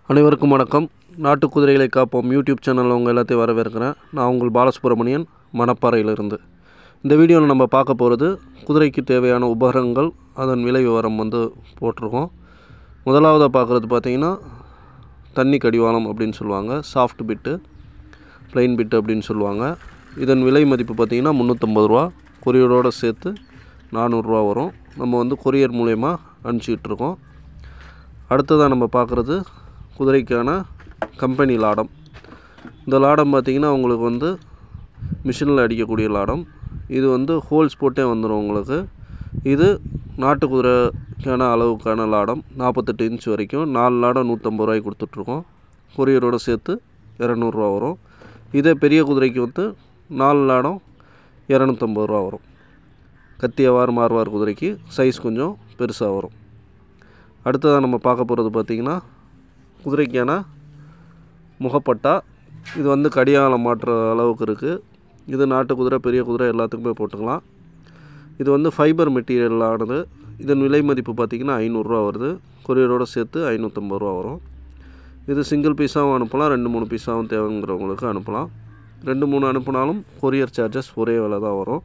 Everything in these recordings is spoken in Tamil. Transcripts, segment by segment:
அனைவருக்கும் வணக்கம் நாட்டு குதிரைகளை காப்போம் யூடியூப் சேனலில் உங்கள் எல்லாத்தையும் வரவேற்கிறேன் நான் உங்கள் பாலசுப்ரமணியன் மணப்பாறையிலிருந்து இந்த வீடியோவில் நம்ம பார்க்க போகிறது குதிரைக்கு தேவையான உபகரணங்கள் அதன் விலை விவரம் வந்து போட்டிருக்கோம் முதலாவதாக பார்க்குறது பார்த்தீங்கன்னா தண்ணி கடிவாளம் அப்படின்னு சொல்லுவாங்க சாஃப்ட் பிட்டு ப்ளைன் பிட்டு அப்படின்னு சொல்லுவாங்க இதன் விலை மதிப்பு பார்த்திங்கன்னா முந்நூற்றம்பது ரூபா கொரியரோடு சேர்த்து நானூறுரூவா வரும் நம்ம வந்து கொரியர் மூலயமா அனுப்பிச்சிட்ருக்கோம் அடுத்ததாக நம்ம பார்க்குறது குதிரைக்கான கம்பெனி லாடம் இந்த லாடம் பார்த்திங்கன்னா உங்களுக்கு வந்து மிஷினில் அடிக்கக்கூடிய லாடம் இது வந்து ஹோல்ஸ் போட்டே வந்துடும் உங்களுக்கு இது நாட்டு குதிரைக்கான அளவுக்கான லாடம் நாற்பத்தெட்டு இன்ச் வரைக்கும் நாலு லாடம் நூற்றம்பது ரூபாய்க்கு கொடுத்துட்ருக்கோம் கொரியரோடு சேர்த்து இரநூறுவா வரும் இதே பெரிய குதிரைக்கு வந்து நாலு லாடம் இரநூத்தம்பது ரூபா வரும் கத்தியவார் மார்வார் குதிரைக்கு சைஸ் கொஞ்சம் பெருசாக வரும் அடுத்ததாக நம்ம பார்க்க போகிறது பார்த்திங்கன்னா குதிரைக்கான முகப்பட்டா இது வந்து கடியாளம் மாற்றுற அளவுக்கு இருக்குது இது நாட்டு குதிரை பெரிய குதிரை எல்லாத்துக்குமே போட்டுக்கலாம் இது வந்து ஃபைபர் மெட்டீரியல் ஆனது இதன் விலை மதிப்பு பார்த்திங்கன்னா ஐநூறுரூவா வருது கொரியரோடு சேர்த்து ஐநூற்றம்பது ரூபா வரும் இது சிங்கிள் பீஸாகவும் அனுப்பலாம் ரெண்டு மூணு பீஸாகவும் தேவைங்கிறவங்களுக்கு அனுப்பலாம் ரெண்டு மூணு அனுப்புனாலும் கொரியர் சார்ஜஸ் ஒரே விலை தான் வரும்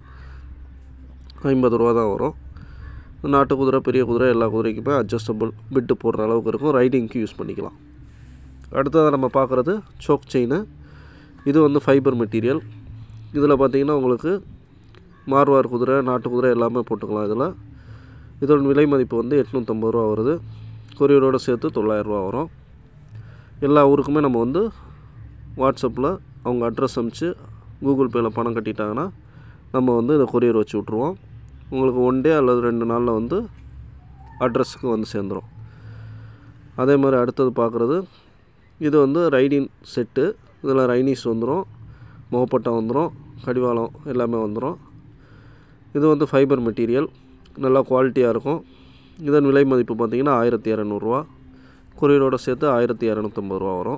ஐம்பது ரூபா தான் வரும் நாட்டு குதிரை பெரிய குதிரை எல்லா குதிரைக்குமே அட்ஜஸ்டபிள் பிட்டு போடுற அளவுக்கு இருக்கும் ரைடிங்க்கு யூஸ் பண்ணிக்கலாம் அடுத்ததாக நம்ம பார்க்குறது சோக் செயின் இது வந்து ஃபைபர் மெட்டீரியல் இதில் பார்த்திங்கன்னா உங்களுக்கு மார்வார் குதிரை நாட்டு குதிரை எல்லாமே போட்டுக்கலாம் இதில் இதோட விலை மதிப்பு வந்து எட்நூற்றம்பது ரூபா வருது கொரியரோடு சேர்த்து தொள்ளாயிரரூவா வரும் எல்லா ஊருக்குமே நம்ம வந்து வாட்ஸ்அப்பில் அவங்க அட்ரஸ் அனுப்பிச்சு கூகுள் பேயில் பணம் கட்டிட்டாங்கன்னா நம்ம வந்து இதை கொரியர் வச்சு விட்ருவோம் உங்களுக்கு ஒன் டே அல்லது ரெண்டு நாளில் வந்து அட்ரஸுக்கு வந்து சேர்ந்துடும் அதே மாதிரி அடுத்தது பார்க்குறது இது வந்து ரைடின் செட்டு இதில் ரைனிஸ் வந்துடும் முகப்பட்டை வந்துடும் கடிவாளம் எல்லாமே வந்துடும் இது வந்து ஃபைபர் மெட்டீரியல் நல்லா குவாலிட்டியாக இருக்கும் இதன் விலை மதிப்பு பார்த்திங்கன்னா ஆயிரத்தி இரநூறுவா கொரியரோடு சேர்த்து ஆயிரத்தி இரநூத்தம்பது ரூபா வரும்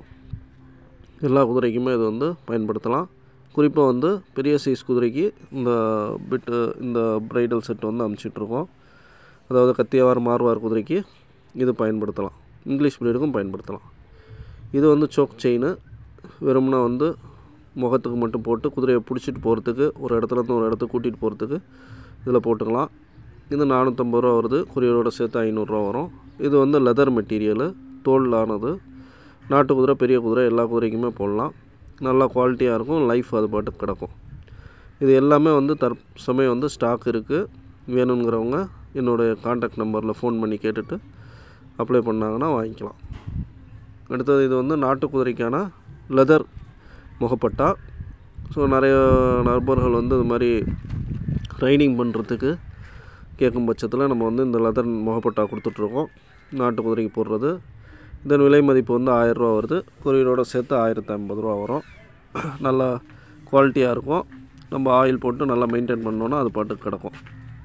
எல்லா குதிரைக்குமே இது வந்து பயன்படுத்தலாம் குறிப்பாக வந்து பெரிய சைஸ் குதிரைக்கு இந்த பிட்டு இந்த ப்ரைடல் செட் வந்து அமுச்சிட்ருக்கோம் அதாவது கத்தியவார் மார்வார் குதிரைக்கு இது பயன்படுத்தலாம் இங்கிலீஷ் ப்ரீடுக்கும் பயன்படுத்தலாம் இது வந்து சோக் செயின் வெறும்னா வந்து முகத்துக்கு மட்டும் போட்டு குதிரையை பிடிச்சிட்டு போகிறதுக்கு ஒரு இடத்துலேருந்து ஒரு இடத்துக்கு கூட்டிகிட்டு போகிறதுக்கு இதில் போட்டுக்கலாம் இது நானூற்றம்பது ரூபா வருது கொரியரோட சேர்த்து ஐநூறுரூவா வரும் இது வந்து லெதர் மெட்டீரியலு தோல் ஆனது நாட்டு குதிரை பெரிய குதிரை எல்லா குதிரைக்குமே போடலாம் நல்லா குவாலிட்டியாக இருக்கும் லைஃப் அது பாட்டுக்கு கிடக்கும் இது எல்லாமே வந்து தற்சமயம் வந்து ஸ்டாக் இருக்குது வேணுங்கிறவங்க என்னுடைய காண்டாக்ட் நம்பரில் ஃபோன் பண்ணி கேட்டுட்டு அப்ளை பண்ணாங்கன்னா வாங்கிக்கலாம் அடுத்தது இது வந்து நாட்டு குதிரைக்கான லெதர் முகப்பட்டா ஸோ நிறைய நண்பர்கள் வந்து இது மாதிரி ரைடிங் பண்ணுறதுக்கு கேட்கும் பட்சத்தில் நம்ம வந்து இந்த லெதர் முகப்பட்டா கொடுத்துட்ருக்கோம் நாட்டு குதிரைக்கு போடுறது இதன் விலை மதிப்பு வந்து ஆயிரரூவா வருது கொரியரோடு சேர்த்து ஆயிரத்தி ஐம்பது ரூபா வரும் நல்லா குவாலிட்டியாக இருக்கும் நம்ம ஆயில் போட்டு நல்லா மெயின்டைன் பண்ணோன்னா அது பாட்டுக்கு கிடக்கும்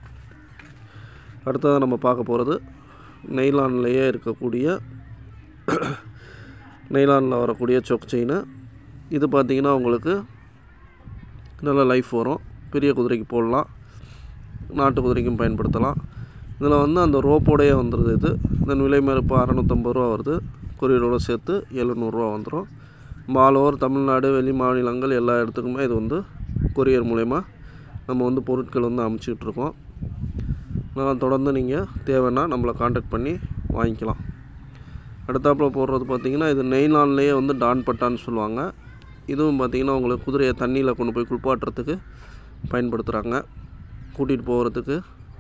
அடுத்ததாக நம்ம பார்க்க போகிறது நெய்லான்லேயே இருக்கக்கூடிய நெய்லானில் வரக்கூடிய சொக் செயின் இது பார்த்திங்கன்னா உங்களுக்கு நல்ல லைஃப் வரும் பெரிய குதிரைக்கு போடலாம் நாட்டு குதிரைக்கும் பயன்படுத்தலாம் இதில் வந்து அந்த ரோப்போடையே வந்துடுது இது இதன் விலை மதிப்பு அறநூற்றம்பது ரூபா வருது கொரியரோடு சேர்த்து எழுநூறுவா வந்துடும் ஆல் ஓவர் தமிழ்நாடு வெளி மாநிலங்கள் எல்லா இடத்துக்குமே இது வந்து கொரியர் மூலயமா நம்ம வந்து பொருட்கள் வந்து அமுச்சிட்ருக்கோம் அதனால் தொடர்ந்து நீங்கள் தேவைன்னா நம்மளை காண்டாக்ட் பண்ணி வாங்கிக்கலாம் அடுத்தாப்பில் போடுறது பார்த்திங்கன்னா இது நெய்லான்லேயே வந்து டான் பட்டான்னு சொல்லுவாங்க இதுவும் பார்த்திங்கன்னா உங்களுக்கு குதிரையை தண்ணியில் கொண்டு போய் குளிப்பாட்டுறதுக்கு பயன்படுத்துகிறாங்க கூட்டிகிட்டு போகிறதுக்கு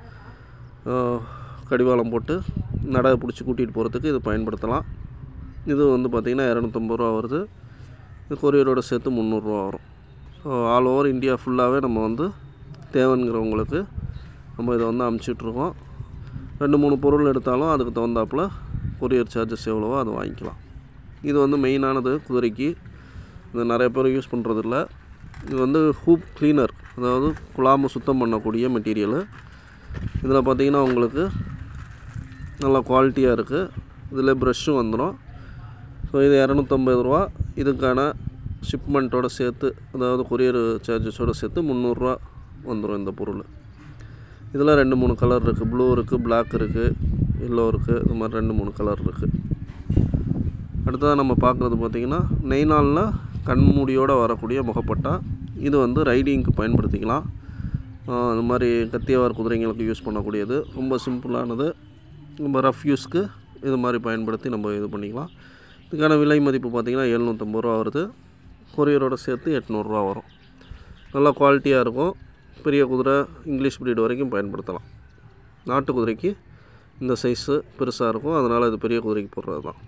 கடிவாளம் போட்டு நடை பிடிச்சி கூட்டிகிட்டு போகிறதுக்கு இது பயன்படுத்தலாம் இது வந்து பார்த்திங்கன்னா இரநூத்தம்பது ரூபா வருது இது கொரியரோடு சேர்த்து முந்நூறுரூவா வரும் ஸோ ஆல் ஓவர் இந்தியா ஃபுல்லாகவே நம்ம வந்து தேவைங்கிறவங்களுக்கு நம்ம இதை வந்து அமுச்சிட்ருக்கோம் ரெண்டு மூணு பொருள் எடுத்தாலும் அதுக்கு தகுந்தாப்பில் கொரியர் சார்ஜஸ் எவ்வளவோ அதை வாங்கிக்கலாம் இது வந்து மெயினானது குதிரைக்கு இது நிறைய பேர் யூஸ் பண்ணுறதில்ல இது வந்து ஹூப் க்ளீனர் அதாவது குழாமு சுத்தம் பண்ணக்கூடிய மெட்டீரியலு இதில் பார்த்திங்கன்னா உங்களுக்கு நல்லா குவாலிட்டியாக இருக்குது இதில் ப்ரெஷ்ஷும் வந்துடும் ஸோ இது இரநூத்தம்பது ரூபா இதுக்கான ஷிப்மெண்ட்டோடு சேர்த்து அதாவது கொரியர் சார்ஜஸோடு சேர்த்து முந்நூறுரூவா வந்துடும் இந்த பொருள் இதில் ரெண்டு மூணு கலர் இருக்குது ப்ளூ இருக்குது பிளாக் இருக்குது எல்லோ இருக்குது இது மாதிரி ரெண்டு மூணு கலர் இருக்குது அடுத்ததாக நம்ம பார்க்குறது பார்த்திங்கன்னா நெய்நாளில் கண்மூடியோடு வரக்கூடிய முகப்பட்டா இது வந்து ரைடிங்க்கு பயன்படுத்திக்கலாம் ஆஹ் அது மாதிரி கத்தியவார் குதிரைங்களுக்கு யூஸ் பண்ணக்கூடியது ரொம்ப சிம்பிளானது ரொம்ப ரஃப் யூஸ்க்கு இது மாதிரி பயன்படுத்தி நம்ம இது பண்ணிக்கலாம் இதுக்கான விலை மதிப்பு பார்த்திங்கன்னா எழுநூற்றம்பது ரூபா வருது கொரியரோட சேர்த்து எட்நூறுரூவா வரும் நல்ல குவாலிட்டியாக இருக்கும் பெரிய குதிரை இங்கிலீஷ் breed வரைக்கும் பயன்படுத்தலாம் நாட்டு குதிரைக்கு இந்த சைஸு பெருசாக இருக்கும் அதனால் இது பெரிய குதிரைக்கு போடுறது தான்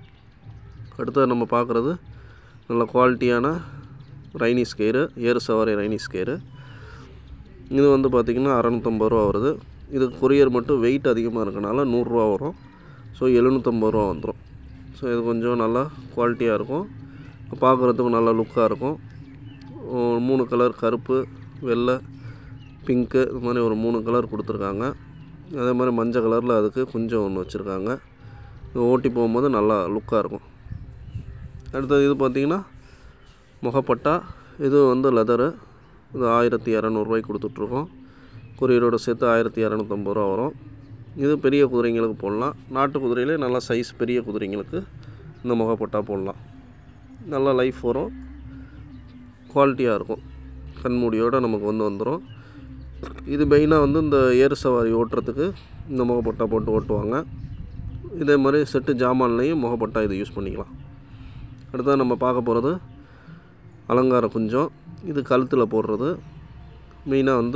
அடுத்தது நம்ம பார்க்குறது நல்ல குவாலிட்டியான ரைனிஸ் கயிறு ஏறு சவாரி ரைனிஸ் கயிறு இது வந்து பார்த்திங்கன்னா அறநூற்றம்பது ரூபா வருது இது கொரியர் மட்டும் வெயிட் அதிகமாக இருக்கனால நூறுரூவா வரும் ஸோ எழுநூற்றம்பது ரூபா வந்துடும் ஸோ இது கொஞ்சம் நல்லா குவாலிட்டியாக இருக்கும் பார்க்குறதுக்கும் நல்லா லுக்காக இருக்கும் ஒரு மூணு கலர் கருப்பு வெள்ளை பிங்க்கு இது மாதிரி ஒரு மூணு கலர் கொடுத்துருக்காங்க அதே மாதிரி மஞ்சள் கலரில் அதுக்கு கொஞ்சம் ஒன்று வச்சுருக்காங்க இது ஓட்டி போகும்போது நல்லா லுக்காக இருக்கும் அடுத்தது இது பார்த்திங்கன்னா முகப்பட்டா இது வந்து லெதரு இது ஆயிரத்தி இரநூறுவாய்க்கு கொடுத்துட்ருக்கோம் கொரியரோட சேர்த்து ஆயிரத்தி இரநூத்தம்பது ரூபா வரும் இது பெரிய குதிரைங்களுக்கு போடலாம் நாட்டு குதிரையிலே நல்லா சைஸ் பெரிய குதிரைங்களுக்கு இந்த முகப்பட்டா போடலாம் நல்லா லைஃப் வரும் குவாலிட்டியாக இருக்கும் கண்மூடியோடு நமக்கு வந்து வந்துடும் இது மெயினாக வந்து இந்த ஏறு சவாரி ஓட்டுறதுக்கு இந்த முகப்பட்டா போட்டு ஓட்டுவாங்க இதே மாதிரி செட்டு ஜாமான்லேயும் முகப்பட்டா இது யூஸ் பண்ணிக்கலாம் அடுத்தது நம்ம பார்க்க போகிறது அலங்கார குஞ்சம் இது கழுத்தில் போடுறது மெயினாக வந்து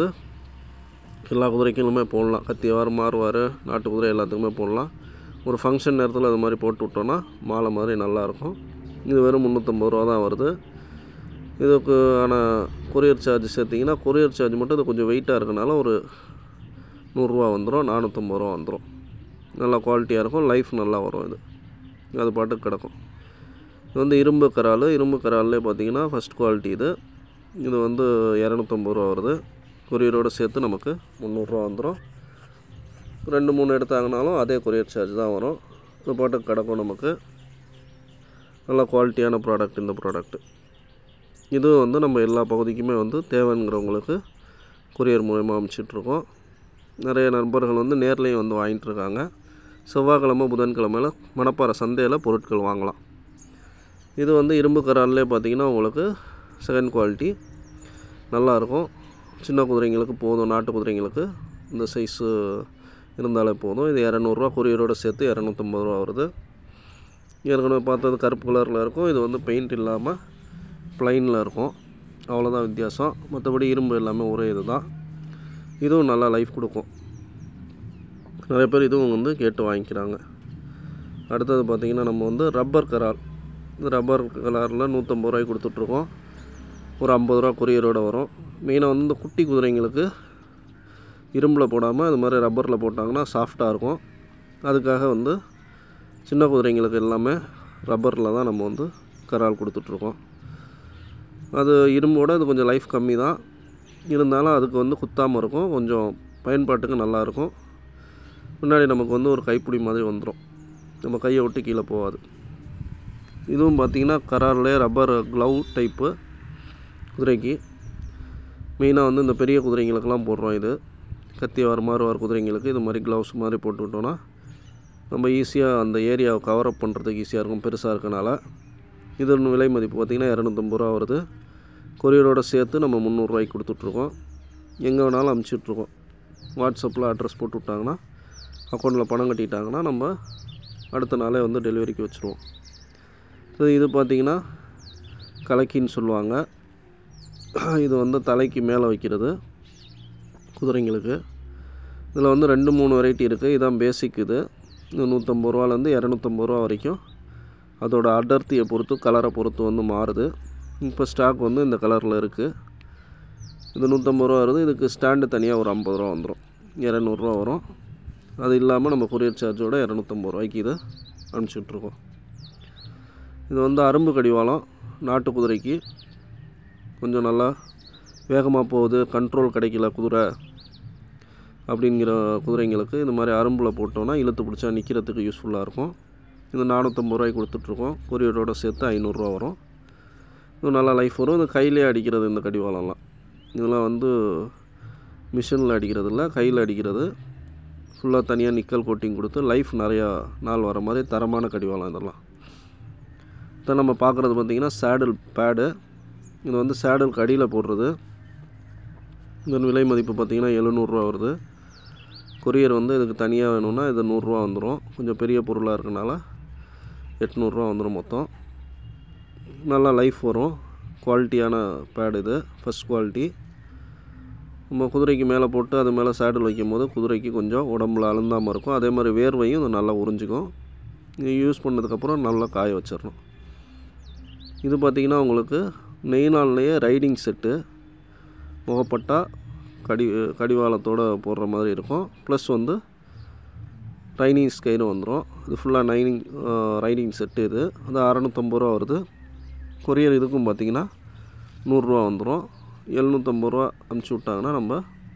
எல்லா குதிரைக்குமே போடலாம் கத்திவார் மாறுவார் நாட்டு குதிரை எல்லாத்துக்குமே போடலாம் ஒரு ஃபங்க்ஷன் நேரத்தில் அது மாதிரி போட்டு விட்டோன்னா மாலை மாதிரி நல்லாயிருக்கும் இது வெறும் முந்நூற்றம்பது ரூபா தான் வருது இதுக்கு ஆனால் கொரியர் சார்ஜ் சேர்த்திங்கன்னா கொரியர் சார்ஜ் மட்டும் இது கொஞ்சம் வெயிட்டாக இருக்கனால ஒரு நூறுரூவா வந்துடும் நானூற்றம்பது ரூபா வந்துடும் நல்லா குவாலிட்டியாக இருக்கும் லைஃப் நல்லா வரும் இது அது பாட்டுக்கு கிடக்கும் இது வந்து இரும்பு கரால் இரும்பு கரால்லே பார்த்தீங்கன்னா ஃபஸ்ட் குவாலிட்டி இது இது வந்து இரநூத்தம்பது ரூபா வருது கொரியரோடு சேர்த்து நமக்கு முந்நூறுரூவா வந்துடும் ரெண்டு மூணு எடுத்தாங்கனாலும் அதே கொரியர் சார்ஜ் தான் வரும் இது பாட்டுக்கு கிடக்கும் நமக்கு நல்ல குவாலிட்டியான ப்ராடக்ட் இந்த ப்ராடக்ட்டு இதுவும் வந்து நம்ம எல்லா பகுதிக்குமே வந்து தேவைங்கிறவங்களுக்கு கொரியர் மூலயமா அனுப்பிச்சிட்ருக்கோம் நிறைய நண்பர்கள் வந்து நேர்லேயும் வந்து வாங்கிட்டு இருக்காங்க செவ்வாய்க்கிழமை புதன்கிழமையில் மணப்பாறை சந்தையில் பொருட்கள் வாங்கலாம் இது வந்து இரும்பு கரால்லே பார்த்தீங்கன்னா உங்களுக்கு செகண்ட் குவாலிட்டி நல்லாயிருக்கும் சின்ன குதிரைங்களுக்கு போதும் நாட்டு குதிரைங்களுக்கு இந்த சைஸு இருந்தாலே போதும் இது இரநூறுவா கொரியரோடு சேர்த்து இரநூத்தம்பது ரூபா வருது ஏற்கனவே பார்த்தது கருப்பு கலரில் இருக்கும் இது வந்து பெயிண்ட் இல்லாமல் ப்ளைனில் இருக்கும் அவ்வளோதான் வித்தியாசம் மற்றபடி இரும்பு எல்லாமே ஒரே இது தான் இதுவும் நல்லா லைஃப் கொடுக்கும் நிறைய பேர் இதுவும் வந்து கேட்டு வாங்கிக்கிறாங்க அடுத்தது பார்த்திங்கன்னா நம்ம வந்து ரப்பர் கரால் இந்த ரப்பர் கலரில் நூற்றம்பது ரூபாய்க்கு கொடுத்துட்ருக்கோம் ஒரு ஐம்பது ரூபா கொரியரோடு வரும் மெயினாக வந்து இந்த குட்டி குதிரைங்களுக்கு இரும்பில் போடாமல் இது மாதிரி ரப்பரில் போட்டாங்கன்னா சாஃப்டாக இருக்கும் அதுக்காக வந்து சின்ன குதிரைங்களுக்கு எல்லாமே ரப்பரில் தான் நம்ம வந்து கரால் கொடுத்துட்ருக்கோம் அது இரும்போட அது கொஞ்சம் லைஃப் கம்மி தான் இருந்தாலும் அதுக்கு வந்து குத்தாமல் இருக்கும் கொஞ்சம் பயன்பாட்டுக்கு நல்லாயிருக்கும் முன்னாடி நமக்கு வந்து ஒரு கைப்பிடி மாதிரி வந்துடும் நம்ம கையை விட்டு கீழே போகாது இதுவும் பார்த்திங்கன்னா கரார்லே ரப்பர் க்ளவ் டைப்பு குதிரைக்கு மெயினாக வந்து இந்த பெரிய குதிரைங்களுக்கெல்லாம் போடுறோம் இது கத்திவார் மாறுவார் குதிரைங்களுக்கு இது மாதிரி க்ளவுஸ் மாதிரி போட்டுக்கிட்டோன்னா நம்ம ஈஸியாக அந்த ஏரியாவை கவர் அப் பண்ணுறதுக்கு ஈஸியாக இருக்கும் பெருசாக இருக்கனால இதன் விலை மதிப்பு பார்த்திங்கன்னா இரநூத்தம்பது ரூபா வருது கொரியரோட சேர்த்து நம்ம முந்நூறுரூவாய்க்கு கொடுத்துட்ருக்கோம் எங்கே வேணாலும் அமுச்சிட்ருக்கோம் வாட்ஸ்அப்பில் அட்ரஸ் போட்டு விட்டாங்கன்னா அக்கௌண்ட்டில் பணம் கட்டிட்டாங்கன்னா நம்ம அடுத்த நாளே வந்து டெலிவரிக்கு வச்சுருவோம் ஸோ இது பார்த்திங்கன்னா கலக்கின்னு சொல்லுவாங்க இது வந்து தலைக்கு மேலே வைக்கிறது குதிரைங்களுக்கு இதில் வந்து ரெண்டு மூணு வெரைட்டி இருக்குது இதான் பேசிக் இது இது நூற்றம்பது ரூபாலேருந்து இரநூத்தம்பது ரூபா வரைக்கும் அதோட அடர்த்தியை பொறுத்து கலரை பொறுத்து வந்து மாறுது இப்போ ஸ்டாக் வந்து இந்த கலரில் இருக்குது இது நூற்றம்பது ரூபா வருது இதுக்கு ஸ்டாண்டு தனியாக ஒரு ஐம்பது ரூபா வந்துடும் இரநூறுவா வரும் அது இல்லாமல் நம்ம கொரியர் சார்ஜோட இரநூத்தம்பது ரூபாய்க்கு இதை அனுப்பிச்சிட்ருக்கோம் இது வந்து அரும்பு கடிவாளம் நாட்டு குதிரைக்கு கொஞ்சம் நல்லா வேகமாக போகுது கண்ட்ரோல் கிடைக்கல குதிரை அப்படிங்கிற குதிரைங்களுக்கு இந்த மாதிரி அரும்பில் போட்டோன்னா இழுத்து பிடிச்சா நிற்கிறதுக்கு யூஸ்ஃபுல்லாக இருக்கும் இது நானூற்றம்பது ரூபாய்க்கு கொடுத்துட்ருக்கோம் கொரியரோட சேர்த்து ஐநூறுரூவா வரும் இது நல்லா லைஃப் வரும் இது கையிலே அடிக்கிறது இந்த கடிவாளம்லாம் இதெல்லாம் வந்து மிஷினில் அடிக்கிறது இல்லை கையில் அடிக்கிறது ஃபுல்லாக தனியாக நிக்கல் கோட்டிங் கொடுத்து லைஃப் நிறையா நாள் வர மாதிரி தரமான கடிவாளம் இதெல்லாம் இப்போ நம்ம பார்க்குறது பார்த்திங்கன்னா சேடில் பேடு இது வந்து சேடலுக்கு அடியில் போடுறது இதன் விலை மதிப்பு பார்த்திங்கன்னா எழுநூறுவா வருது கொரியர் வந்து இதுக்கு தனியாக வேணும்னா இது நூறுரூவா வந்துடும் கொஞ்சம் பெரிய பொருளாக இருக்கனால எட்நூறுரூவா வந்துடும் மொத்தம் நல்லா லைஃப் வரும் குவாலிட்டியான பேட் இது ஃபஸ்ட் குவாலிட்டி நம்ம குதிரைக்கு மேலே போட்டு அது மேலே சேடல் வைக்கும் போது குதிரைக்கு கொஞ்சம் உடம்புல அழுந்தாமல் இருக்கும் அதே மாதிரி வேர்வையும் இது நல்லா உறிஞ்சிக்கும் இது யூஸ் பண்ணதுக்கப்புறம் நல்லா காய வச்சிடணும் இது பார்த்திங்கன்னா உங்களுக்கு நெய்னால்லையே ரைடிங் செட்டு முகப்பட்டா கடி கடிவாளத்தோடு போடுற மாதிரி இருக்கும் ப்ளஸ் வந்து ரைனிங் ஸ்கைரு வந்துடும் இது ஃபுல்லாக நைனிங் ரைடிங் செட்டு இது அது அறநூற்றம்பது ரூபா வருது கொரியர் இதுக்கும் பார்த்திங்கன்னா நூறுரூவா வந்துடும் எழுநூற்றம்பது ரூபா அமுச்சு விட்டாங்கன்னா நம்ம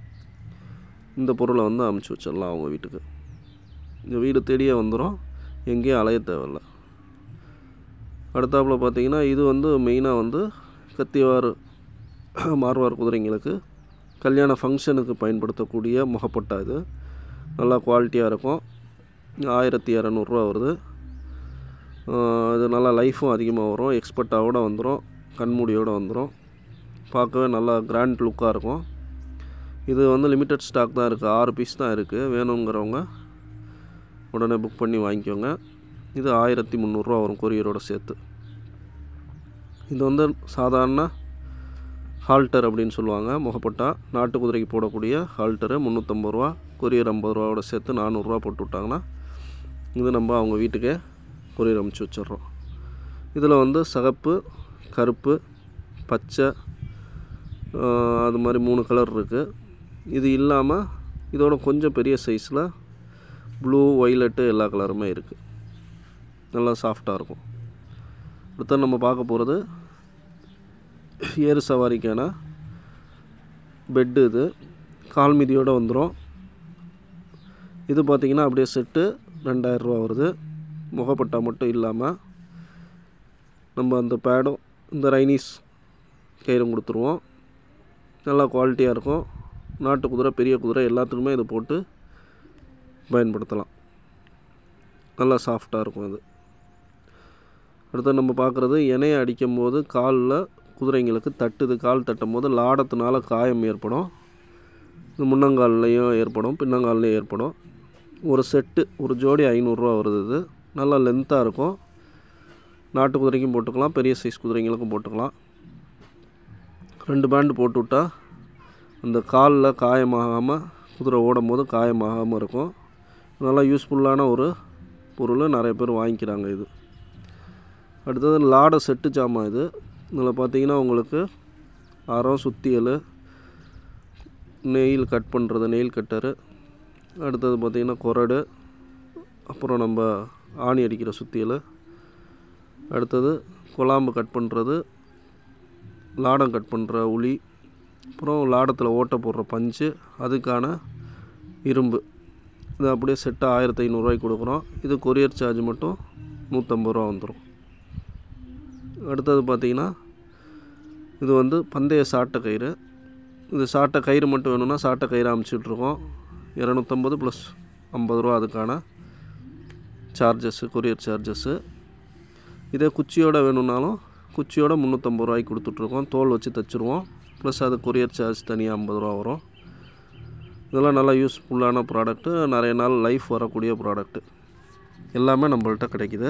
இந்த பொருளை வந்து அமுச்சு வச்சிடலாம் அவங்க வீட்டுக்கு இந்த வீடு தேடியே வந்துடும் எங்கேயும் அலைய தேவையில்ல அடுத்தாப்புல பார்த்தீங்கன்னா இது வந்து மெயினாக வந்து கத்திவார் மார்வார் குதிரைங்களுக்கு கல்யாண ஃபங்க்ஷனுக்கு பயன்படுத்தக்கூடிய முகப்பட்டா இது நல்லா குவாலிட்டியாக இருக்கும் ஆயிரத்தி இரநூறுவா வருது ஆஹ் இது நல்லா லைஃப்பும் அதிகமாக வரும் எக்ஸ்பர்ட்டாவோட வந்துடும் கண்மூடியோடு வந்துடும் பார்க்கவே நல்லா கிராண்ட் லுக்காக இருக்கும் இது வந்து லிமிட்டட் ஸ்டாக் தான் இருக்குது ஆறு பீஸ் தான் இருக்குது வேணுங்கிறவங்க உடனே புக் பண்ணி வாங்கிக்கோங்க இது ஆயிரத்தி முந்நூறுரூவா வரும் கொரியரோட சேர்த்து இது வந்து சாதாரண ஹால்டர் அப்படின்னு சொல்லுவாங்க முகப்பட்டா நாட்டு குதிரைக்கு போடக்கூடிய ஹால்டரு முந்நூற்றம்பது ரூபா கொரியர் ஐம்பது ரூபாவோட சேர்த்து நானூறுரூவா போட்டு விட்டாங்கன்னா இது நம்ம அவங்க வீட்டுக்கே கொரியர் அமுச்சு வச்சிடுறோம் இதில் வந்து சகப்பு கருப்பு பச்சை ஆஹ், அது மாதிரி மூணு கலர் இருக்குது இது இல்லாமல் இதோட கொஞ்சம் பெரிய சைஸில் ப்ளூ ஒய்லட்டு எல்லா கலருமே இருக்குது நல்லா சாஃப்டாக இருக்கும் அடுத்து நம்ம பார்க்க போகிறது ஏறு சவாரிக்கான பெட்டு இது கால் மிதியோடு வந்துடும் இது பார்த்திங்கன்னா அப்படியே செட்டு ரெண்டாயிரரூவா வருது முகப்பட்டா மட்டும் இல்லாமல் நம்ம அந்த பேடும் இந்த ரைனிஸ் கயிறும் கொடுத்துருவோம் நல்லா குவாலிட்டியாக இருக்கும் நாட்டு குதிரை பெரிய குதிரை எல்லாத்துக்குமே இது போட்டு பயன்படுத்தலாம் நல்லா சாஃப்டாக இருக்கும் இது அடுத்து நம்ம பார்க்குறது இணையை அடிக்கும் போது காலில் குதிரைங்களுக்கு தட்டுது கால் தட்டும் போது லாடத்தினால காயம் ஏற்படும் இது முன்னங்கால்லையும் ஏற்படும் பின்னங்கால்லையும் ஏற்படும் ஒரு செட்டு ஒரு ஜோடி ஐநூறுரூவா வருது இது நல்லா லென்த்தாக இருக்கும் நாட்டு குதிரைக்கும் போட்டுக்கலாம் பெரிய சைஸ் குதிரைங்களுக்கும் போட்டுக்கலாம் ரெண்டு பேண்டு போட்டு விட்டா அந்த காலில் காயமாகாமல் குதிரை ஓடும் போது காயமாகாமல் இருக்கும் நல்லா யூஸ்ஃபுல்லான ஒரு பொருள் நிறைய பேர் வாங்கிக்கிறாங்க இது அடுத்தது லாடை செட்டு ஜாமான் இது இதில் பார்த்தீங்கன்னா உங்களுக்கு அறம் சுத்தியல் நெயில் கட் பண்ணுறது நெயில் கட்டரு அடுத்தது பார்த்திங்கன்னா கொரடு அப்புறம் நம்ம ஆணி அடிக்கிற சுத்தியல் அடுத்தது குழாம்பு கட் பண்ணுறது லாடம் கட் பண்ணுற உளி அப்புறம் லாடத்தில் ஓட்டை போடுற பஞ்சு அதுக்கான இரும்பு இது அப்படியே செட்டாக ஆயிரத்தி ஐநூறுரூவாய்க்கு கொடுக்குறோம் இது கொரியர் சார்ஜ் மட்டும் நூற்றம்பது ரூபா வந்துடும் அடுத்தது பார்த்திங்கன்னா இது வந்து பந்தய சாட்டை கயிறு இது சாட்டை கயிறு மட்டும் வேணும்னா சாட்டை கயிறு அமுச்சிட்ருக்கோம் இரநூத்தம்பது ப்ளஸ் ஐம்பது ரூபா அதுக்கான சார்ஜஸ்ஸு கொரியர் சார்ஜஸ்ஸு இதே குச்சியோட வேணும்னாலும் குச்சியோட முந்நூற்றம்பது ரூபாய்க்கு கொடுத்துட்ருக்கோம் தோல் வச்சு தைச்சிருவோம் ப்ளஸ் அது கொரியர் சார்ஜ் தனியாக ஐம்பது ரூபா வரும் இதெல்லாம் நல்லா யூஸ்ஃபுல்லான ப்ராடக்ட்டு நிறைய நாள் லைஃப் வரக்கூடிய ப்ராடக்ட்டு எல்லாமே நம்மள்ட்ட கிடைக்குது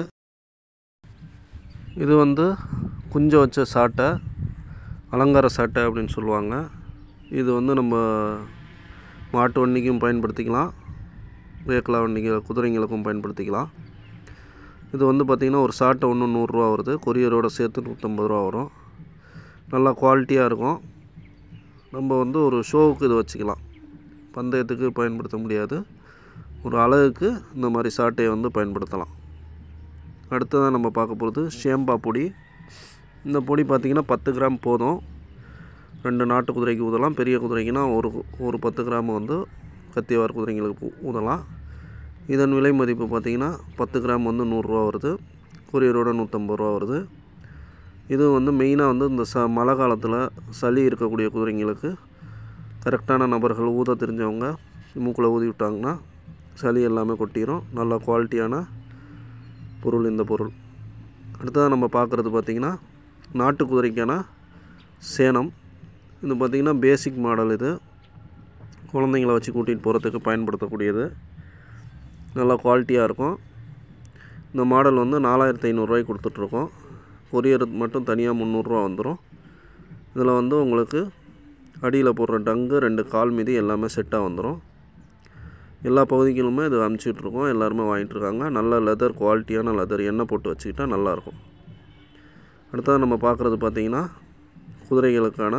இது வந்து குஞ்ச வச்ச சாட்டை அலங்கார சாட்டை அப்படின்னு சொல்லுவாங்க இது வந்து நம்ம மாட்டு வண்டிக்கும் பயன்படுத்திக்கலாம் ரேக்லா வண்டிங்க குதிரைங்களுக்கும் பயன்படுத்திக்கலாம் இது வந்து பார்த்திங்கன்னா ஒரு சாட்டை ஒன்று நூறுரூவா வருது கொரியரோட சேர்த்து நூற்றம்பது ரூபா வரும் நல்லா குவாலிட்டியாக இருக்கும் நம்ம வந்து ஒரு ஷோவுக்கு இது வச்சுக்கலாம் பந்தயத்துக்கு பயன்படுத்த முடியாது ஒரு அழகுக்கு இந்த மாதிரி சாட்டையை வந்து பயன்படுத்தலாம் அடுத்ததான் நம்ம பார்க்க போகிறது ஷேம்பா பொடி இந்த பொடி பார்த்திங்கன்னா பத்து கிராம் போதும் ரெண்டு நாட்டு குதிரைக்கு ஊதலாம் பெரிய குதிரைக்குனா ஒரு ஒரு பத்து கிராம் வந்து கத்திவார் குதிரைங்களுக்கு ஊ- ஊதலாம் இதன் விலை மதிப்பு பார்த்திங்கன்னா பத்து கிராம் வந்து நூறுரூவா வருது கொரியரோட நூற்றம்பது ரூபா வருது இது வந்து மெயினாக வந்து இந்த ச மழை காலத்தில் சளி இருக்கக்கூடிய குதிரைங்களுக்கு கரெக்டான நபர்கள் ஊத தெரிஞ்சவங்க மூக்கில் ஊதி விட்டாங்கன்னா சளி எல்லாமே கொட்டிடும் நல்ல குவாலிட்டியான பொருள் இந்த பொருள் அடுத்ததாக நம்ம பார்க்குறது பார்த்திங்கன்னா நாட்டு குதிரைக்கான சேனம் இது பார்த்திங்கன்னா பேசிக் மாடல் இது குழந்தைங்கள வச்சு கூட்டிகிட்டு போகிறதுக்கு பயன்படுத்தக்கூடியது நல்லா குவாலிட்டியாக இருக்கும் இந்த மாடல் வந்து நாலாயிரத்து ஐநூறுரூவாய்க்கு கொடுத்துட்ருக்கோம் கொரியர் மட்டும் தனியாக முந்நூறுரூவா வந்துடும் இதில் வந்து உங்களுக்கு அடியில் போடுற டங்கு ரெண்டு கால் மீதி எல்லாமே செட்டாக வந்துடும் எல்லா பகுதிகளுமே இது அனுப்பிச்சிட்ருக்கோம் எல்லாருமே வாங்கிட்டு இருக்காங்க நல்ல லெதர் குவாலிட்டியான லெதர் எண்ணெய் போட்டு வச்சுக்கிட்டா நல்லாயிருக்கும் அடுத்தது நம்ம பார்க்குறது பார்த்திங்கன்னா குதிரைகளுக்கான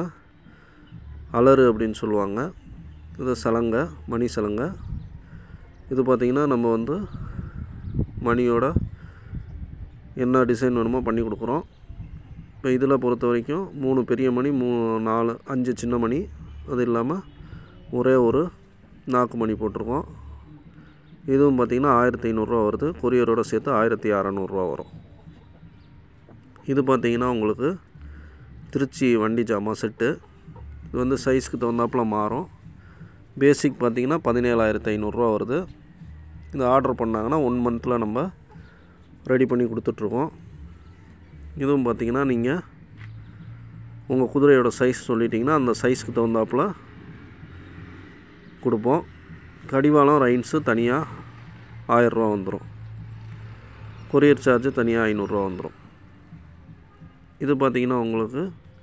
அலறு அப்படின்னு சொல்லுவாங்க இது சலங்கை மணி சலங்கை இது பார்த்திங்கன்னா நம்ம வந்து மணியோட என்ன டிசைன் வேணுமோ பண்ணி கொடுக்குறோம் இப்போ இதில் பொறுத்த வரைக்கும் மூணு பெரிய மணி மூ நாலு அஞ்சு சின்ன மணி அது இல்லாமல் ஒரே ஒரு நாக்கு மணி போட்டிருக்கோம் இதுவும் பார்த்திங்கன்னா ஆயிரத்தி ஐநூறுரூவா வருது கொரியரோடு சேர்த்து ஆயிரத்தி அறநூறுரூவா வரும் இது பார்த்திங்கன்னா உங்களுக்கு திருச்சி வண்டி ஜாமான் செட்டு இது வந்து சைஸ்க்கு தகுந்தாப்பில் மாறும் பேசிக் பார்த்திங்கன்னா பதினேழாயிரத்து ஐநூறுரூவா வருது இது ஆர்டர் பண்ணாங்கன்னா ஒன் மந்தில் நம்ம ரெடி பண்ணி கொடுத்துட்ருக்கோம் இதுவும் பார்த்திங்கன்னா நீங்கள் உங்கள் குதிரையோட சைஸ் சொல்லிட்டிங்கன்னா அந்த சைஸ்க்கு தகுந்தாப்பில் கொடுப்போம் கடிவாளம் ரைன்ஸு தனியாக ஆயரூவா வந்துடும் கொரியர் சார்ஜு தனியாக ஐநூறுரூவா வந்துடும் இது பார்த்திங்கன்னா உங்களுக்கு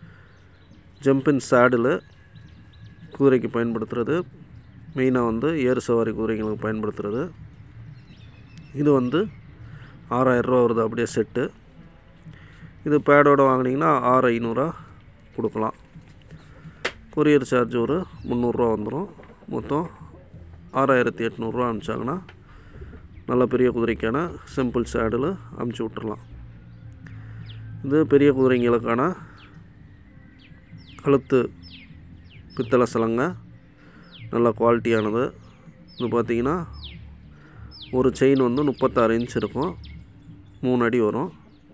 ஜம்பின் சேடில் குதிரைக்கு பயன்படுத்துகிறது மெயினாக வந்து ஏறு சவாரி குதிரைங்களுக்கு பயன்படுத்துகிறது இது வந்து ஆறாயிரரூவா வருது அப்படியே செட்டு இது பேடோட வாங்கினீங்கன்னா ஆறு ஐநூறுரூவா கொடுக்கலாம் கொரியர் சார்ஜ் ஒரு முந்நூறுரூவா வந்துடும் மொத்தம் ஆறாயிரத்தி எட்நூறுரூவா அனுப்பிச்சாங்கன்னா நல்ல பெரிய குதிரைக்கான சிம்பிள் சேடில் அமுச்சு விட்டுறலாம் இது பெரிய குதிரைங்களுக்கான கழுத்து பித்தளை சலங்கை நல்ல குவாலிட்டியானது இது பார்த்திங்கன்னா ஒரு செயின் வந்து முப்பத்தாறு இன்ச் இருக்கும் மூணு அடி வரும்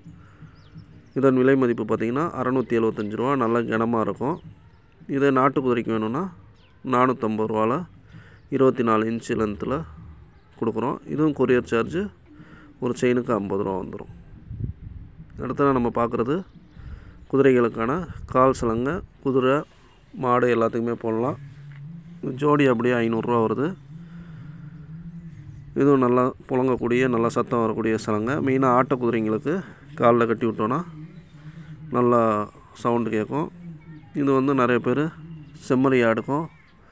இதன் விலை மதிப்பு பார்த்திங்கன்னா அறநூற்றி எழுபத்தஞ்சி ரூபா நல்ல கனமாக இருக்கும் இதே நாட்டு குதிரைக்கு வேணும்னா நானூற்றம்பது ரூபாவில் இருபத்தி நாலு இன்ச்சு லென்த்தில் கொடுக்குறோம் இதுவும் கொரியர் சார்ஜு ஒரு செயினுக்கு ஐம்பது ரூபா வந்துடும் அடுத்தது நம்ம பார்க்குறது குதிரைகளுக்கான கால் சலங்கை குதிரை மாடு எல்லாத்துக்குமே போடலாம் ஜோடி அப்படியே ஐநூறுரூவா வருது இதுவும் நல்லா புழங்கக்கூடிய நல்லா சத்தம் வரக்கூடிய சலங்கை மெயினாக ஆட்ட குதிரைங்களுக்கு காலில் கட்டி விட்டோன்னா நல்லா சவுண்டு கேட்கும் இது வந்து நிறைய பேர் செம்மறி ஆடுக்கும்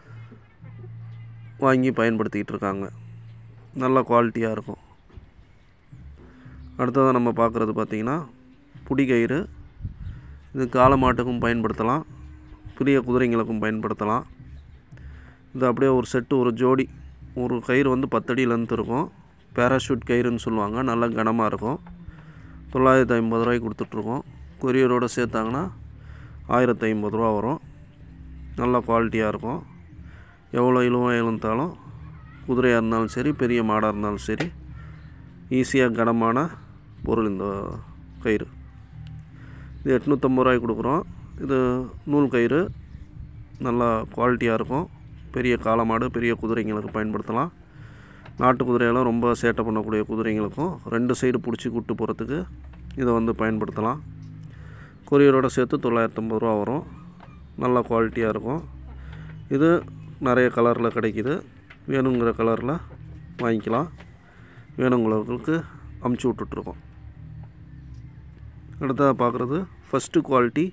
வாங்கி பயன்படுத்திக்கிட்டு இருக்காங்க நல்ல குவாலிட்டியாக இருக்கும் அடுத்ததாக நம்ம பார்க்குறது பார்த்திங்கன்னா புடி கயிறு இது காளை மாட்டுக்கும் பயன்படுத்தலாம் பெரிய குதிரைங்களுக்கும் பயன்படுத்தலாம் இது அப்படியே ஒரு செட்டு ஒரு ஜோடி ஒரு கயிறு வந்து பத்தடி லென்த் இருக்கும் பேராஷூட் கயிறுன்னு சொல்லுவாங்க நல்லா கனமாக இருக்கும் தொள்ளாயிரத்தி ஐம்பது ரூபாய்க்கு கொடுத்துட்ருக்கோம் கொரியரோடு சேர்த்தாங்கன்னா ஆயிரத்தி ஐம்பது ரூபா வரும் நல்ல குவாலிட்டியாக இருக்கும் எவ்வளோ இழுவம் இழுந்தாலும் குதிரையாக இருந்தாலும் சரி பெரிய மாடாக இருந்தாலும் சரி ஈஸியாக கனமான பொருள் இந்த கயிறு இது எட்நூற்றம்பது ரூபாய்க்கு கொடுக்குறோம் இது நூல் கயிறு நல்லா குவாலிட்டியாக இருக்கும் பெரிய காளமாடு பெரிய குதிரைங்களுக்கு பயன்படுத்தலாம் நாட்டு குதிரையெல்லாம் ரொம்ப சேட்டை பண்ணக்கூடிய குதிரைங்களுக்கும் ரெண்டு சைடு பிடிச்சி கூட்டு போகிறதுக்கு இதை வந்து பயன்படுத்தலாம் கொரியரோட சேர்த்து தொள்ளாயிரத்தம்பது ரூபா வரும் நல்ல குவாலிட்டியாக இருக்கும் இது நிறைய கலரில் கிடைக்கிது வேணுங்கிற கலரில் வாங்கிக்கலாம் வேணுங்கிறவங்களுக்கு அமுச்சு விட்டுட்ருக்கோம் அடுத்ததாக பார்க்குறது ஃபஸ்ட்டு குவாலிட்டி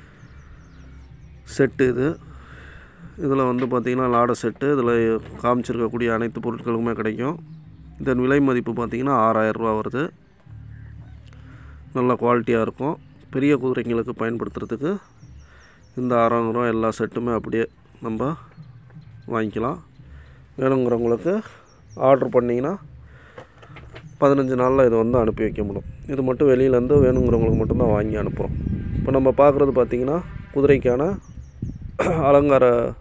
செட்டு இது இதில் வந்து பார்த்திங்கன்னா லாடை செட்டு இதில் காமிச்சிருக்கக்கூடிய அனைத்து பொருட்களுமே கிடைக்கும் இதன் விலை மதிப்பு பார்த்திங்கன்னா ஆறாயிரரூவா வருது நல்ல குவாலிட்டியாக இருக்கும் பெரிய குதிரைங்களுக்கு பயன்படுத்துறதுக்கு இந்த அறநூறுவா எல்லா செட்டுமே அப்படியே நம்ம வாங்கிக்கலாம் வேணுங்கிறவங்களுக்கு ஆர்டர் பண்ணிங்கன்னா பதினஞ்சு நாளில் இதை வந்து அனுப்பி வைக்க முடியும் இது மட்டும் வெளியிலேருந்து வேணுங்கிறவங்களுக்கு மட்டும்தான் வாங்கி அனுப்புகிறோம் இப்போ நம்ம பார்க்குறது பார்த்திங்கன்னா குதிரைக்கான அலங்கார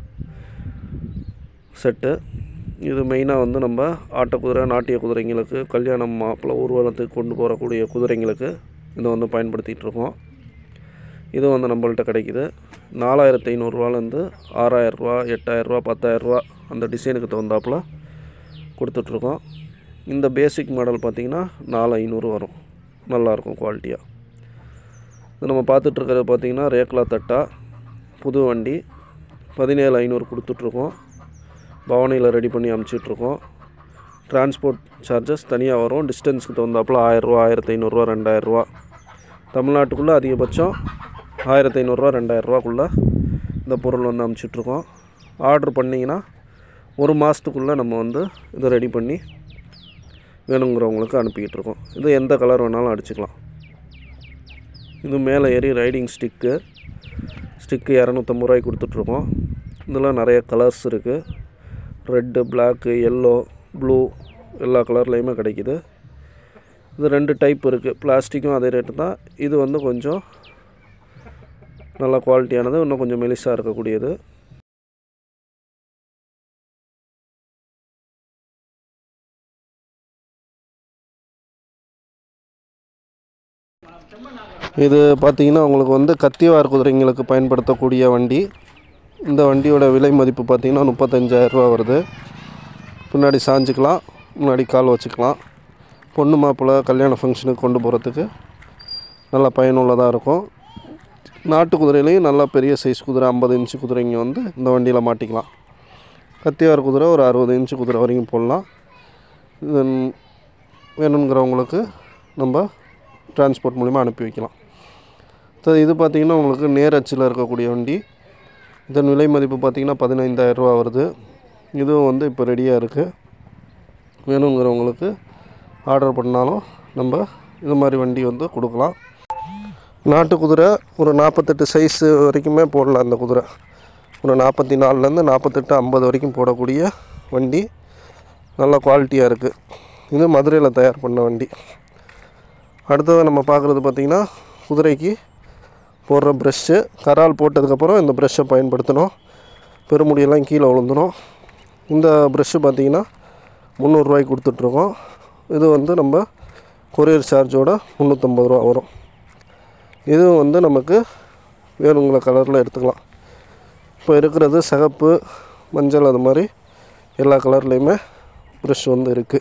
செட்டு இது மெயினாக வந்து நம்ம ஆட்ட குதிரை நாட்டிய குதிரைங்களுக்கு கல்யாணம் மாப்பிள்ளை ஊர்வலத்துக்கு கொண்டு போகக்கூடிய குதிரைங்களுக்கு இதை வந்து பயன்படுத்திகிட்டு இருக்கோம் இது வந்து நம்மள்ட்ட கிடைக்குது நாலாயிரத்து ஐநூறுரூவாலேருந்து ஆறாயிரரூவா எட்டாயிரரூவா பத்தாயிரரூவா அந்த டிசைனுக்கு தகுந்தாப்புல கொடுத்துட்ருக்கோம் இந்த பேசிக் மாடல் பார்த்திங்கன்னா நாலு ஐநூறு வரும் நல்லாயிருக்கும் குவாலிட்டியாக இது நம்ம பார்த்துட்ருக்கிறது பார்த்திங்கன்னா ரேக்லா தட்டா புது வண்டி பதினேழு ஐநூறு கொடுத்துட்ருக்கோம் பவானியில் ரெடி பண்ணி அமுச்சிட்ருக்கோம் டிரான்ஸ்போர்ட் சார்ஜஸ் தனியாக வரும் டிஸ்டன்ஸுக்கு தகுந்தாப்பில் ஆயிரரூவா ஆயிரத்தி ஐநூறுரூவா ரெண்டாயிரரூவா தமிழ்நாட்டுக்குள்ளே அதிகபட்சம் ஆயிரத்தி ஐநூறுரூவா ரெண்டாயிரரூவாக்குள்ளே இந்த பொருள் வந்து அமுச்சிட்ருக்கோம் ஆர்டர் பண்ணிங்கன்னா ஒரு மாதத்துக்குள்ளே நம்ம வந்து இதை ரெடி பண்ணி வேணுங்கிறவங்களுக்கு அனுப்பிக்கிட்டு இருக்கோம் இது எந்த கலர் வேணாலும் அடிச்சுக்கலாம் இது மேலே ஏறி ரைடிங் ஸ்டிக்கு ஸ்டிக்கு இரநூத்தம்பது ரூபாய்க்கு கொடுத்துட்ருக்கோம் இதில் நிறைய கலர்ஸ் இருக்குது ரெட்டு பிளாக்கு எல்லோ ப்ளூ எல்லா கலர்லேயுமே கிடைக்கிது இது ரெண்டு டைப் இருக்குது பிளாஸ்டிக்கும் அதே ரேட்டு தான் இது வந்து கொஞ்சம் நல்ல குவாலிட்டியானது இன்னும் கொஞ்சம் மெலிசாக இருக்கக்கூடியது இது பார்த்திங்கன்னா உங்களுக்கு வந்து கத்திவார் குதிரைங்களுக்கு பயன்படுத்தக்கூடிய வண்டி இந்த வண்டியோட விலை மதிப்பு பார்த்திங்கன்னா முப்பத்தஞ்சாயிரரூவா வருது பின்னாடி சாஞ்சிக்கலாம் முன்னாடி கால் வச்சுக்கலாம் பொண்ணு மாப்பிள்ளை கல்யாண ஃபங்க்ஷனுக்கு கொண்டு போகிறதுக்கு நல்லா பயனுள்ளதாக இருக்கும் நாட்டு குதிரையிலையும் நல்லா பெரிய சைஸ் குதிரை ஐம்பது இன்ச்சு குதிரைங்க வந்து இந்த வண்டியில் மாட்டிக்கலாம் கத்தியார் குதிரை ஒரு அறுபது இன்ச்சு குதிரை வரைக்கும் போடலாம் இது வேணுங்கிறவங்களுக்கு நம்ம டிரான்ஸ்போர்ட் மூலிமா அனுப்பி வைக்கலாம் ஸோ இது பார்த்திங்கன்னா உங்களுக்கு நேர் அச்சில் இருக்கக்கூடிய வண்டி இதன் விலை மதிப்பு பார்த்திங்கன்னா பதினைந்தாயிரரூவா வருது இதுவும் வந்து இப்போ ரெடியாக இருக்குது வேணுங்கிறவங்களுக்கு ஆர்டர் பண்ணாலும் நம்ம இது மாதிரி வண்டி வந்து கொடுக்கலாம் நாட்டு குதிரை ஒரு நாற்பத்தெட்டு சைஸு வரைக்குமே போடலாம் அந்த குதிரை ஒரு நாற்பத்தி நாலுலேருந்து நாற்பத்தெட்டு ஐம்பது வரைக்கும் போடக்கூடிய வண்டி நல்ல குவாலிட்டியாக இருக்குது இது மதுரையில் தயார் பண்ண வண்டி அடுத்தது நம்ம பார்க்குறது பார்த்திங்கன்னா குதிரைக்கு போடுற ப்ரெஷ்ஷு கரால் போட்டதுக்கப்புறம் இந்த ப்ரெஷ்ஷை பயன்படுத்தணும் பெருமுடியெல்லாம் கீழே விழுந்துடும் இந்த ப்ரெஷ்ஷு பார்த்திங்கன்னா முந்நூறுரூவாய்க்கு கொடுத்துட்ருக்கோம் இது வந்து நம்ம கொரியர் சார்ஜோட முந்நூற்றம்பது ரூபா வரும் இதுவும் வந்து நமக்கு வேணுங்கிற கலரில் எடுத்துக்கலாம் இப்போ இருக்கிறது சிகப்பு மஞ்சள் அது மாதிரி எல்லா கலர்லேயுமே ப்ரெஷ் வந்து இருக்குது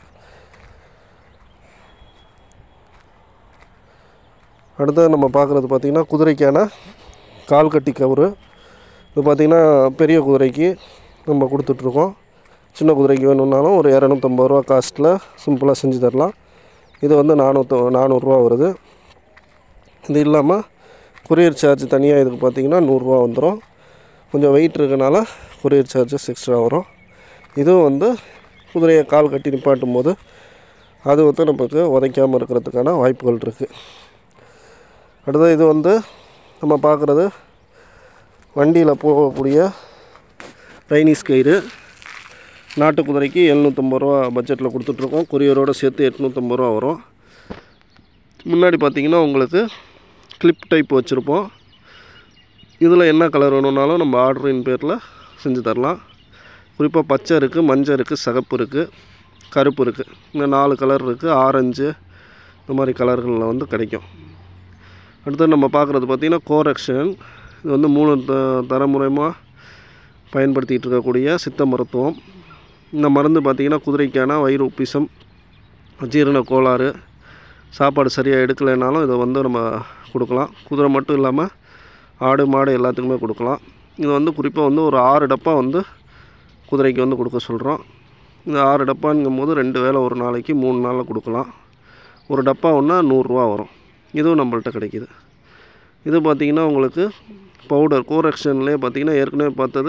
அடுத்தது நம்ம பார்க்குறது பார்த்திங்கன்னா குதிரைக்கான கால் கட்டி கவுரு இது பார்த்திங்கன்னா பெரிய குதிரைக்கு நம்ம கொடுத்துட்ருக்கோம் சின்ன குதிரைக்கு வேணும்னாலும் ஒரு இரநூத்தம்பது ரூபா காஸ்ட்டில் சிம்பிளாக செஞ்சு தரலாம் இது வந்து நானூற்று நானூறுரூவா வருது இது இல்லாமல் கொரியர் சார்ஜ் தனியாக இதுக்கு பார்த்திங்கன்னா நூறுரூவா வந்துடும் கொஞ்சம் வெயிட் இருக்கனால கொரியர் சார்ஜஸ் எக்ஸ்ட்ரா வரும் இதுவும் வந்து குதிரையை கால் கட்டி நிப்பாட்டும் போது அது வந்து நமக்கு உதைக்காமல் இருக்கிறதுக்கான வாய்ப்புகள் இருக்குது அடுத்தது இது வந்து நம்ம பார்க்குறது வண்டியில் போகக்கூடிய ரைனிஸ் கயிறு நாட்டு குதிரைக்கு எழுநூற்றம்பது ரூபா பட்ஜெட்டில் கொடுத்துட்ருக்கோம் கொரியரோடு சேர்த்து எட்நூற்றம்பது ரூபா வரும் முன்னாடி பார்த்தீங்கன்னா உங்களுக்கு கிளிப் டைப் வச்சுருப்போம் இதில் என்ன கலர் வேணும்னாலும் நம்ம ஆர்டரின் பேரில் செஞ்சு தரலாம் குறிப்பாக பச்சை இருக்குது மஞ்சள் இருக்குது சிகப்பு இருக்குது கருப்பு இருக்குது இந்த நாலு கலர் இருக்குது ஆரஞ்சு இந்த மாதிரி கலர்களில் வந்து கிடைக்கும் அடுத்து நம்ம பார்க்குறது பார்த்திங்கன்னா கோரக்ஷன் இது வந்து மூணு த தலைமுறைமாக பயன்படுத்திகிட்டு இருக்கக்கூடிய சித்த மருத்துவம் இந்த மருந்து பார்த்திங்கன்னா குதிரைக்கான வயிறு உப்பிசம் ஜீரண கோளாறு சாப்பாடு சரியாக எடுக்கலைனாலும் இதை வந்து நம்ம கொடுக்கலாம் குதிரை மட்டும் இல்லாமல் ஆடு மாடு எல்லாத்துக்குமே கொடுக்கலாம் இது வந்து குறிப்பாக வந்து ஒரு ஆறு டப்பா வந்து குதிரைக்கு வந்து கொடுக்க சொல்கிறோம் இந்த ஆறு டப்பாங்கும் போது ரெண்டு வேளை ஒரு நாளைக்கு மூணு நாளில் கொடுக்கலாம் ஒரு டப்பா ஒன்றா நூறுரூவா வரும் இதுவும் நம்மள்ட்ட கிடைக்கிது இது பார்த்திங்கன்னா உங்களுக்கு பவுடர் கோரக்ஷன்லேயே பார்த்திங்கன்னா ஏற்கனவே பார்த்தது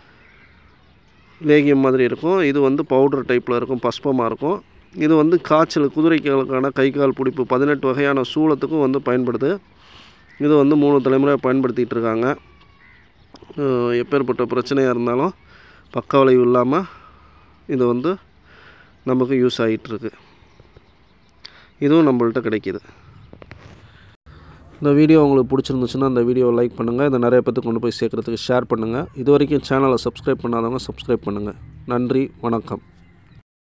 லேகியம் மாதிரி இருக்கும் இது வந்து பவுடர் டைப்பில் இருக்கும் பஸ்பமாக இருக்கும் இது வந்து காய்ச்சல் குதிரைகளுக்கான கை கால் பிடிப்பு பதினெட்டு வகையான சூளத்துக்கும் வந்து பயன்படுது இது வந்து மூணு தலைமுறையாக பயன்படுத்திகிட்டு இருக்காங்க அஹ் எப்பேற்பட்ட பிரச்சனையாக இருந்தாலும் பக்க விளைவு இல்லாமல் இது வந்து நமக்கு யூஸ் ஆகிட்டுருக்கு இதுவும் நம்மள்ட்ட கிடைக்கிது இந்த வீடியோ உங்களுக்கு பிடிச்சிருந்துச்சுன்னா இந்த வீடியோவை லைக் பண்ணுங்கள் இதை நிறைய பேத்துக்கு கொண்டு போய் சேர்க்குறதுக்கு ஷேர் பண்ணுங்கள் இது வரைக்கும் சேனலை சப்ஸ்கிரைப் பண்ணாதவங்க சப்ஸ்கிரைப் பண்ணுங்கள் நன்றி வணக்கம்